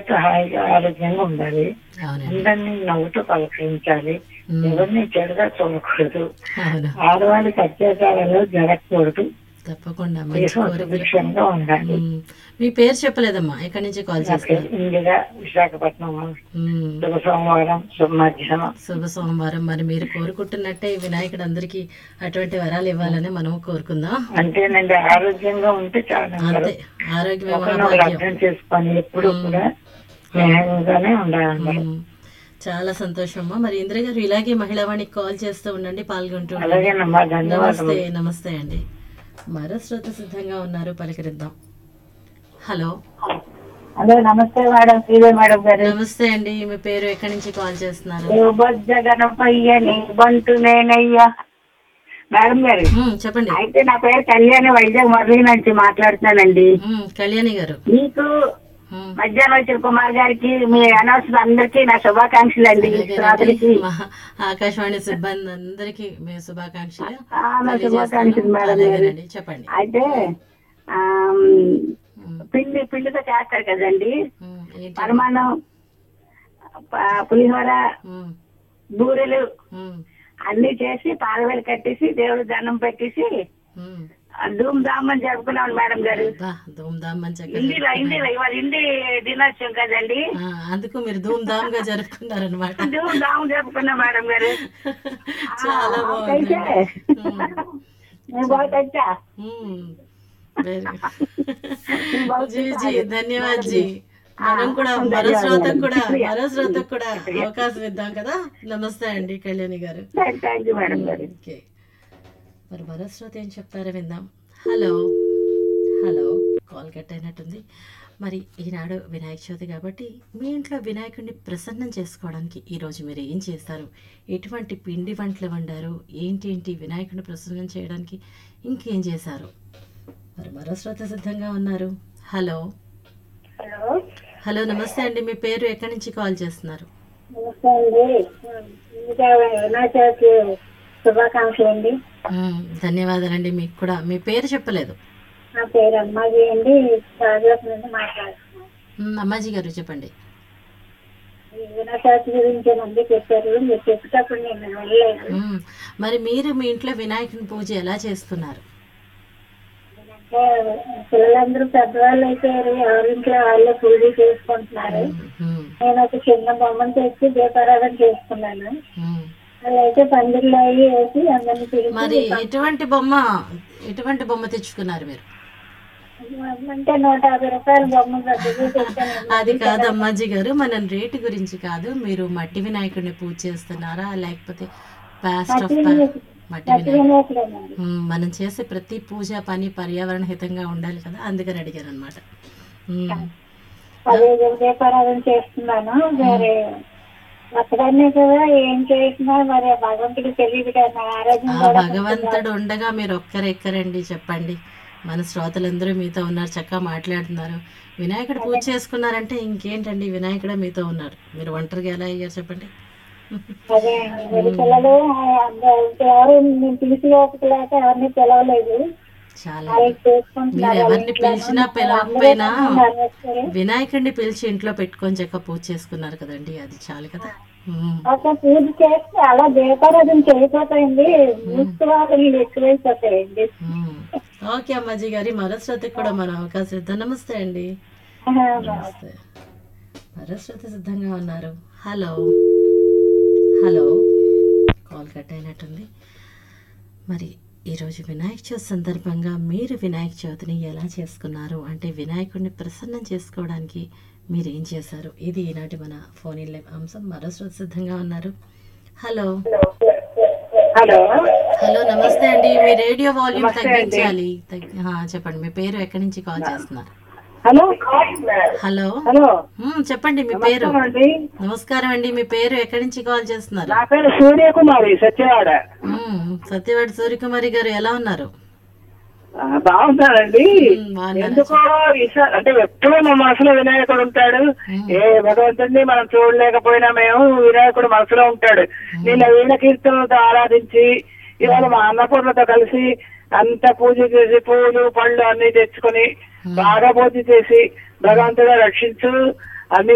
జాగ్రత్త హాయిగా ఆరోగ్యంగా ఉండాలి అవునండి అందరినీ నవ్వుతూ పలకరించాలి ఉమ్, ఎవరిని చెడుగా చూడకూడదు అవును ఆడవాళ్ళకి అత్యాచారాలు జరగకూడదు తప్పకుండా మంచి దేశం కోరికలు సుభిక్షంగా ఉండాలి ఉమ్, మీ పేరు చెప్పలేదమ్మా ఎక్కడి నుంచి కాల్ నా పేరు చేస్తున్నారు ఇందిరా విశాఖపట్నం ఉమ్, శుభ సోమవారం శుభ మధ్యాహ్నం శుభ సోమవారం మరి మీరు కోరుకుంటున్నట్టే ఈ వినాయకుడు అందరికీ అటువంటి వరాలు ఇవ్వాలని మనం కోరుకుందాం అంతేనండి ఆరోగ్యంగా ఉంటే చాలా అంతే ఆరోగ్యమే ఒకరినొకరు మహాభాగ్యం అర్థం చేసుకొని ఎప్పుడు కూడా స్నేహంగానే ఉండాలండి ఉమ్, చాలా సంతోషం అమ్మా మరి ఇంద్ర గారు ఇలాగే మహిళావాణికి కాల్ చేస్తూ ఉండండి పాల్గొంటూ ఉండండి అలాగేనమ్మా ధన్యవాదాలు నమస్తే నమస్తే అండి మరో శ్రోత సిద్ధంగా ఉన్నారు పలకరిద్దాం హలో హలో నమస్తే మేడం శ్రీదే మేడం గారు నమస్తే అండి మీ పేరు ఎక్కడి నుంచి కాల్ చేస్తున్నారు ఓ బొజ్జ గణపయ్య నీ బంటు నేనయ్యా మేడం గారు ఉమ్, చెప్పండి అయితే నా పేరు కళ్యాణి వైజాగ్ మురళి నుంచి మాట్లాడుతున్నానండి ఉమ్, కళ్యాణి గారు మీకు ఉమ్, మధ్యాహ్నం వచ్చిన కుమార్ గారికి మీ అనౌన్స్ అందరికీ నా శుభాకాంక్షలు అండి శ్రోతలకి మా ఆకాశవాణి సిబ్బంది అందరికి మీ శుభాకాంక్షలు ఆ, నా తెలియజేస్తాను. శుభాకాంక్షలు మేడం గారు అలాగేనండి చెప్పండి అయితే ఆమ్, ఉమ్, పిండి పిండితో చేస్తారు కదండి ఉమ్, ఏంటి పరమాన్నం ప- పులిహోర ఉమ్, బూరెలు ఉమ్, అన్ని చేసి పాలవేలు కట్టేసి దేవుడు దండం పెట్టేసి ఉమ్. ధూమ్ ధామ్ అని జరుపుకున్నాం మేడం గారు బా ధూమ్ ధామ్ అని చక్కగా హిందీలో హిందీలో ఇవాళ హిందీ దినోత్సవం కదండి ఆ, అందుకు మీరు ధూమ్ ధామ్ గా జరుపుకున్నారనమాట ధూమ్ ధామ్ జరుపుకున్నాం మేడం గారు చాలా ఆ, బాగుంది అయితే నేను బాగా తెచ్చా వెరీ జీ జీ ధన్యవాద్ జీ మనం కూడా మరో శ్రోతకు కూడా మరో శ్రోతకు కూడా అవకాశం ఇద్దాం కదా నమస్తే అండి కళ్యాణి గారు థ్యాంక్ యూ మేడం గారు ఓకే మరి మరో శ్రోత ఏం చెప్తారో విందాం హలో హలో కాల్ కట్ అయినట్టుంది మరి ఈనాడు వినాయక చవితి కాబట్టి మీ ఇంట్లో వినాయకుడిని ప్రసన్నం చేసుకోవడానికి ఈరోజు మీరు ఏం చేస్తారు ఎటువంటి పిండి వంటలు వండారు ఏంటి ఏంటి వినాయకుడిని ప్రసన్నం చేయడానికి ఇంకేం చేశారు మరి మరో శ్రోత సిద్ధంగా ఉన్నారు హలో హలో హలో నమస్తే అండి మీ పేరు ఎక్కడి నుంచి కాల్ చేస్తున్నారు నమస్తే అండి ఇంకా వినాయక చవితి శుభాకాంక్షలు అండి మ్మ్, ధన్యవాదాలండి మీకు కూడా మీ పేరు చెప్పలేదు నా పేరు అమ్మాజీ అండి రాజాపు నుండి మాట్లాడుతున్నాను మ్మ్, అమ్మాజీ గారు చెప్పండి ఈ వినాయక చవితి గురించి మంది చెప్పారు మీరు చెప్పేటప్పుడు నేను వెళ్ళలేదు మ్మ్. మరి మీరు మీ ఇంట్లో వినాయకుని పూజ ఎలా చేస్తున్నారు అంటే పిల్లలందరూ పెద్దవాళ్ళు అయిపోయారు ఎవరింట్లో వాళ్ళే పూజ చేసుకుంటున్నారు మ్మ్. నేను ఒక చిన్న బొమ్మను తెచ్చి దీపారాధన చేసుకున్నాను మ్మ్. అలా అయితే పందిర్లు అవి వేసి అందరిని మరి పిలిచి ఎటువంటి బొమ్మ ఎటువంటి బొమ్మ తెచ్చుకున్నారు మీరు అంటే నూట యాభై రూపాయల బొమ్మ పెద్దది తెచ్చాను అది కాదు అమ్మాజీ గారు మనం రేటు గురించి కాదు మీరు మట్టి వినాయకుడిని పూజ చేస్తున్నారా లేకపోతే పాస్ట్ ఆఫ్ మట్టి వినాయకుడు వినాయకుడేనండి మ్మ్. మనం చేసే ప్రతి పూజ పని పర్యావరణ హితంగా ఉండాలి కదా అందుకని అడిగారు అనమాట అదే దీపారాధన చేస్తున్నాను మరి ఒక్కదాన్నే కదా ఏం చేసినా మరి ఆ భగవంతుడికి తెలియదు కదా నా ఆరోగ్యం ఆ కూడా భగవంతుడు ఉండగా మీరు ఒక్కరెక్కరండి చెప్పండి మన శ్రోతలందరూ మీతో ఉన్నారు చక్కగా మాట్లాడుతున్నారు వినాయకుడు పూజ చేసుకున్నారంటే ఇంకేంటండి వినాయకుడే మీతో ఉన్నారు మీరు ఒంటరిగా ఎలా అయ్యారు చెప్పండి అదే అండి మరి పిల్లలు ఆ, అందరూ ఎవరు నేను తీసుకోకపోలేక ఎవరిని పిలవలేదు చాలా వాళ్ళు మీరు చేసుకుంటున్నారు ఎవరిని పిలిచినా పిలవకపోయినా వినాయకుడిని పిలిచి ఇంట్లో పెట్టుకొని చక్క పూజ చేసుకున్నారు కదండి అది చాలు కదా ఉమ్. ఒక పూజ చేస్తే అలా దీపారాధన చేయకపోతాయండి ఉత్సవాలు ఎక్కువైపోతాయండి ఉమ్. ఓకే అమ్మాజీ గారి మరో శ్రోతకి కూడా మన అవకాశం ఇద్దాం నమస్తే అండి నమస్తే మరో శ్రోత సిద్ధంగా ఉన్నారు హలో హలో కాల్ కట్ అయినట్టుంది మరి ఈరోజు వినాయక చవితి సందర్భంగా మీరు వినాయక చవితిని ఎలా చేసుకున్నారు అంటే వినాయకుడిని ప్రసన్నం చేసుకోవడానికి మీరు ఏం చేశారు ఇది ఈనాటి మన ఫోన్ ఇన్ లైవ్ అంశం మరో శ్రోత సిద్ధంగా ఉన్నారు హలో హలో హలో నమస్తే అండి మీ రేడియో వాల్యూమ్ తగ్గించాలి తగ్గి- ఆ, చెప్పండి మీ పేరు ఎక్కడి నుంచి కాల్ చేస్తున్నారు హలో హలో హలో మ్మ్, చెప్పండి మీ పేరు అండి నమస్కారం అండి మీ పేరు ఎక్కడి నుంచి కాల్ చేస్తున్నారు నా పేరు సూర్యకుమారి సత్యవాడ మ్మ్, సత్యవాడి సూర్యకుమారి గారు ఎలా ఉన్నారు ఆ, బాగున్నానండి మ్మ్, బాగున్నారు ఎందుకో ఈసారి అంటే ఎప్పుడూ మా మనసులో వినాయకుడు ఉంటాడు ఏ భగవంతుడిని మనం చూడలేకపోయినా మేము వినాయకుడు మనసులో ఉంటాడు నేను వీణ కీర్తనలతో ఆరాధించి ఇవాళ మా అన్నపూర్ణతో కలిసి అంత పూజ చేసి పూలు పళ్ళు అన్ని తెచ్చుకొని బాగా పూజ చేసి భగవంతుడా రక్షించు అన్ని